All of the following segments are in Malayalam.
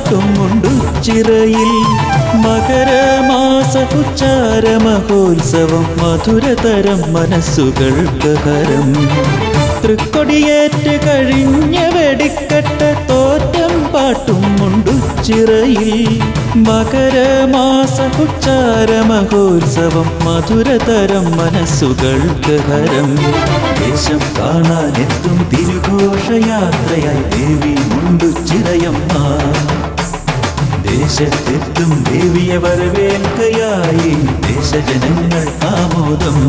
പാട്ടും മുണ്ടുച്ചിറയിൽ മകരമാസ ഉച്ചാര മഹോത്സവം മധുരതരം മനസ്സുകൾക്ക് ഹരം തൃക്കൊടിയേറ്റ് കഴിഞ്ഞ വെടിക്കട്ട തോറ്റം പാട്ടും മുണ്ടുച്ചിറയിൽ മകരമാസ ഉച്ചാര മഹോത്സവം മധുരതരം മനസ്സുകൾക്ക് ഹരം ദേശം കാണാനെത്തും തിരുഘോഷയാത്രയായി ദേവി മുണ്ടുച്ചിറയമ്മ ദേശത്തെത്തും ദേവിയെ വരവേൽക്കയായി ദേശജനങ്ങൾ ആമോദം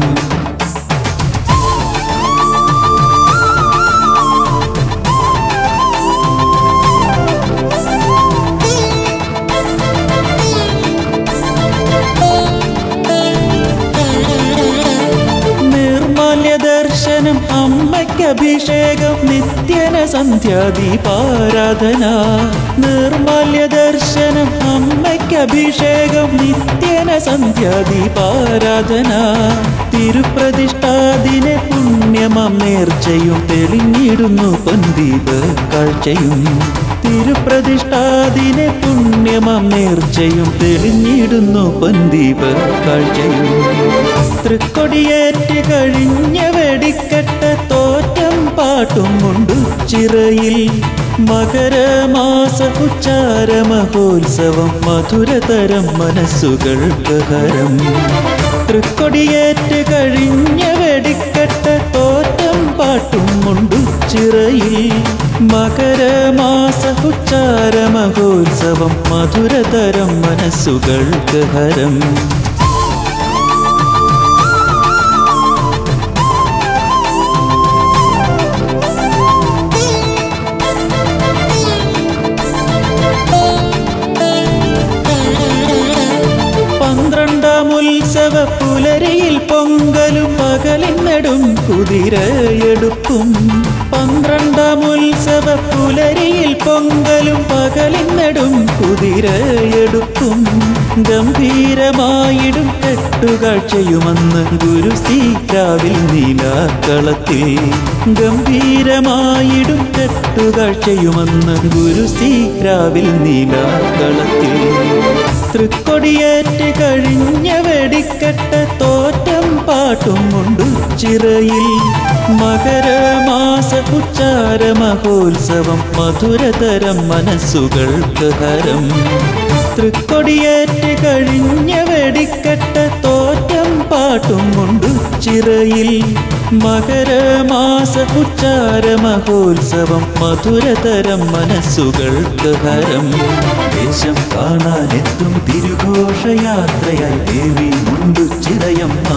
നിർമാല്യ ദർശനം അമ്മയ്ക്ക് അഭിഷേകം നിത്യന സന്ധ്യാദീപാരാധന നിർമാല്യ ദർശനം അമ്മയ്ക്ക് അഭിഷേകം നിത്യന സന്ധ്യാദീപാരാധന തിരുപ്രതിഷ്ഠാദിനെ പുണ്യമം നേർച്ചയും തെളിഞ്ഞിടുന്നു പൊന്തീപ കാഴ്ചയും തിരുപ്രതിഷ്ഠാദിനെ പുണ്യമം നേർച്ചയും തെളിഞ്ഞിടുന്നു പൊന്തീപ കാഴ്ചയും തൃക്കൊടിയേറ്റ് കഴിഞ്ഞ വെടിക്കട്ട തോറ്റം പാട്ടും മുണ്ടുച്ചിറയിൽ മകരമാസ ഉച്ചാര മഹോത്സവം മധുരതരം മനസ്സുകൾക്ക് ഹരം തൃക്കൊടിയേറ്റ് കഴിഞ്ഞ വെടിക്കട്ട തോറ്റം പാട്ടും മുണ്ടുച്ചിറയിൽ മകരമാസ ഉച്ചാര മഹോത്സവം മധുരതരം മനസ്സുകൾക്ക് ഹരം പന്ത്രണ്ടാം ഉത്സവ പുലരിയിൽ പൊങ്കലും പകലിന്നെടും കുതിരയെടുപ്പും പന്ത്രണ്ടാം ഉത്സവ പുലരിയിൽ പൊങ്കലും പകലിന്നെടും കുതിരയെടുപ്പും ഗംഭീരമായിടും കെട്ടുകാഴ്ചയുമന്ന് ഗുരു സീരാവിൽ നീലാക്കളത്തിൽ ഗംഭീരമായിടും കെട്ടുകാഴ്ചയുമന്ന് ഗുരു സീരാവിൽ നീലാക്കളത്തിൽ തൃക്കൊടിയേറ്റ് കഴിഞ്ഞ വെടിക്കട്ട തോറ്റം പാട്ടും മുണ്ടുച്ചിറയിൽ മകരമാസ ഉച്ചാര മഹോത്സവം മധുരതരം മനസ്സുകൾക്ക് ഹരം തൃക്കൊടിയേറ്റ് കഴിഞ്ഞ വെടിക്കട്ട തോറ്റം പാട്ടും മുണ്ടുച്ചിറയിൽ മകരമാസ ഉച്ചാര മഹോത്സവം മധുരതരം മനസ്സുകൾക്ക് ഹരം ദേശം കാണാനെത്തും തിരുഘോഷയാത്രയായി ദേവി മുണ്ടുച്ചിറയമ്മ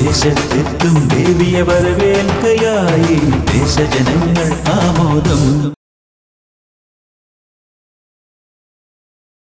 ദേശത്തെത്തും ദേവിയെ വരവേൽക്കയായി ദേശജനങ്ങൾ ആമോദം